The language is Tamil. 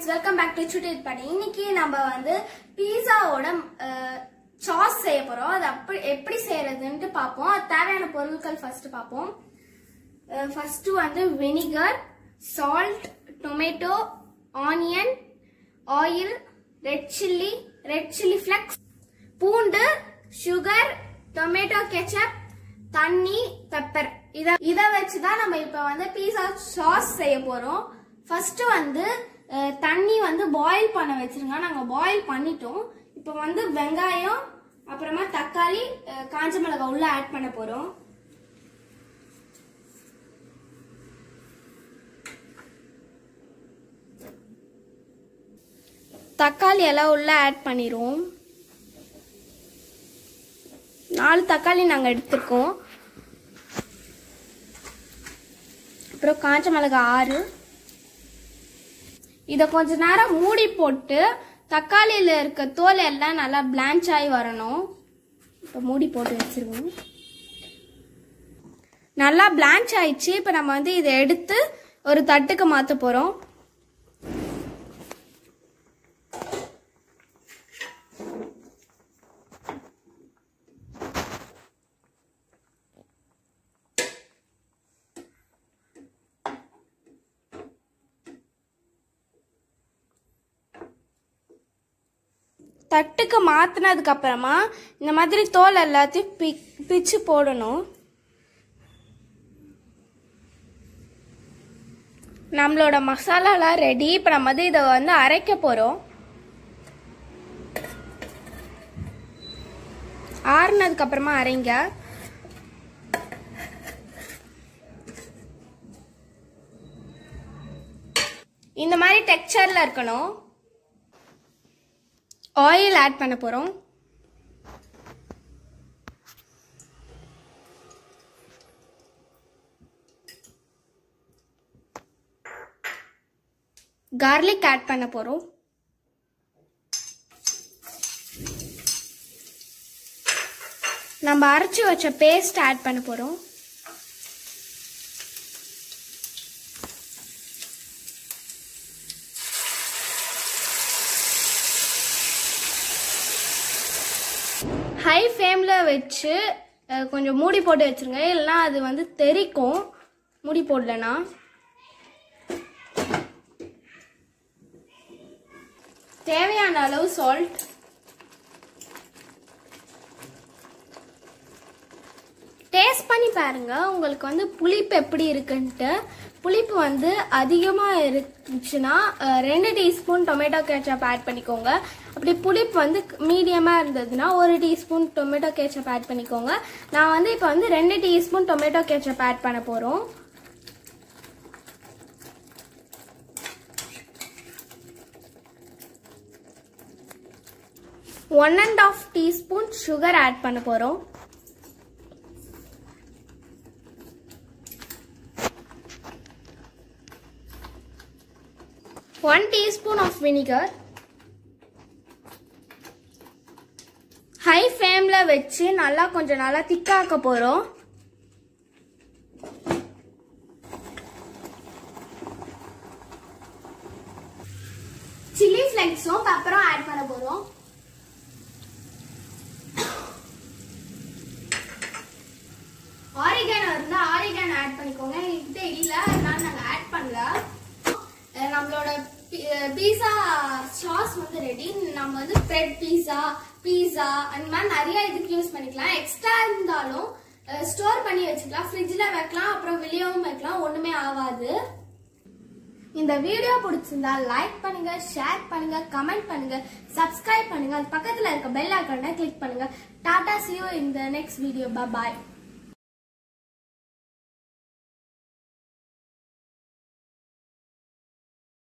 ஃப்ரெண்ட்ஸ் வெல்கம் பேக் டு சுட்டி பாட்டி இன்னைக்கு நம்ம வந்து பீஸாவோட சாஸ் செய்ய போறோம் அது அப்படி எப்படி செய்யறதுன்ட்டு பார்ப்போம் அது தேவையான பொருட்கள் ஃபர்ஸ்ட் பார்ப்போம் ஃபர்ஸ்ட் வந்து vinegar salt tomato onion oil red chilli red chilli flakes பூண்டு சுகர் டொமேட்டோ கெச்சப் தண்ணி பெப்பர் இத இத வச்சு தான் நம்ம இப்ப வந்து பீஸா சாஸ் செய்ய போறோம் ஃபர்ஸ்ட் வந்து அஹ், தண்ணி வந்து பாயில் பண்ண வச்சிருங்க நாங்க பாயில் பண்ணிட்டோம் இப்போ வந்து வெங்காயம் அப்புறமா தக்காளி அஹ், காஞ்ச மிளகாய் உள்ள ஆட் பண்ண போறோம் தக்காளி எல்லாம் உள்ள ஆட் பண்ணிடுவோம் நாலு தக்காளி நாங்கள் எடுத்திருக்கோம் அப்புறம் காஞ்ச மிளகாய் ஆறு இதை கொஞ்ச நேரம் மூடி போட்டு தக்காளியில் இருக்க தோல் எல்லாம் நல்லா பிளான்ச் ஆகி வரணும் இப்போ மூடி போட்டு வச்சிருவோம் நல்லா பிளான்ச் ஆயிடுச்சு இப்போ நம்ம வந்து இதை எடுத்து ஒரு தட்டுக்கு மாற்ற போகிறோம் தட்டுக்கு மாற்றினதுக்கு அப்புறமா இந்த மாதிரி தோல் எல்லாத்தையும் பி பிச்சு போடணும் நம்மளோட மசாலாலாம் ரெடி இப்போ நம்ம வந்து இதை வந்து அரைக்க போகிறோம் ஆறுனதுக்கு அப்புறமா அரைங்க இந்த மாதிரி டெக்ஸ்சரில் இருக்கணும் ஆயில் ஆட் பண்ண போகிறோம் கார்லிக் ஆட் பண்ண போகிறோம் நம்ம அரைச்சி வச்ச பேஸ்ட் ஆட் பண்ண போகிறோம் ஹை ஃப்ளேமில் வச்சு அஹ், கொஞ்சம் மூடி போட்டு வச்சிருங்க இல்லைன்னா அது வந்து தெறிக்கும் மூடி போடலனா தேவையான அளவு சால்ட் டேஸ்ட் பண்ணி பாருங்க உங்களுக்கு வந்து புளிப்பு எப்படி இருக்குன்ட்டு புளிப்பு வந்து அதிகமாக இருந்துச்சுன்னா அஹ், ரெண்டு டீஸ்பூன் டொமேட்டோ கேச்சப் ஆட் பண்ணிக்கோங்க அப்படி புளிப்பு வந்து மீடியமாக இருந்ததுன்னா ஒரு டீஸ்பூன் டொமேட்டோ கேச்சப் ஆட் பண்ணிக்கோங்க நான் வந்து இப்போ வந்து ரெண்டு டீஸ்பூன் டொமேட்டோ கேச்சப் ஆட் பண்ண போகிறோம் one and half teaspoon sugar add பண்ண போகிறோம் one teaspoon of vinegar high ஃப்ளேமில் வச்சு நல்லா கொஞ்சம் நல்லா திக்காக்க போகிறோம் சில்லி ஃப்ளேக்ஸும் பெப்பரும் ஆட் பண்ண போகிறோம் ஆரிகானோ இருந்தா ஆரிகானோ ஆட் பண்ணிக்கோங்க என்கிட்ட இல்ல அதனால நாங்க ஆட் பண்ணல அஹ் நம்மளோட பீஸா சாஸ் வந்து ரெடி நம்ம வந்து பிரெட் பீஸா பீஸா அந்த மாதிரி நிறைய இதுக்கு யூஸ் பண்ணிக்கலாம் எக்ஸ்ட்ரா இருந்தாலும் ஸ்டோர் பண்ணி வச்சுக்கலாம் ஃப்ரிட்ஜில் வைக்கலாம் அப்புறம் வெளியவும் வைக்கலாம் ஒண்ணுமே ஆகாது இந்த வீடியோ பிடிச்சிருந்தா லைக் பண்ணுங்க ஷேர் பண்ணுங்க கமெண்ட் பண்ணுங்க சப்ஸ்கிரைப் பண்ணுங்க அது பக்கத்துல இருக்க பெல் ஐக்கானை கிளிக் பண்ணுங்க டாடா சியோ இந்த நெக்ஸ்ட் வீடியோ பாய்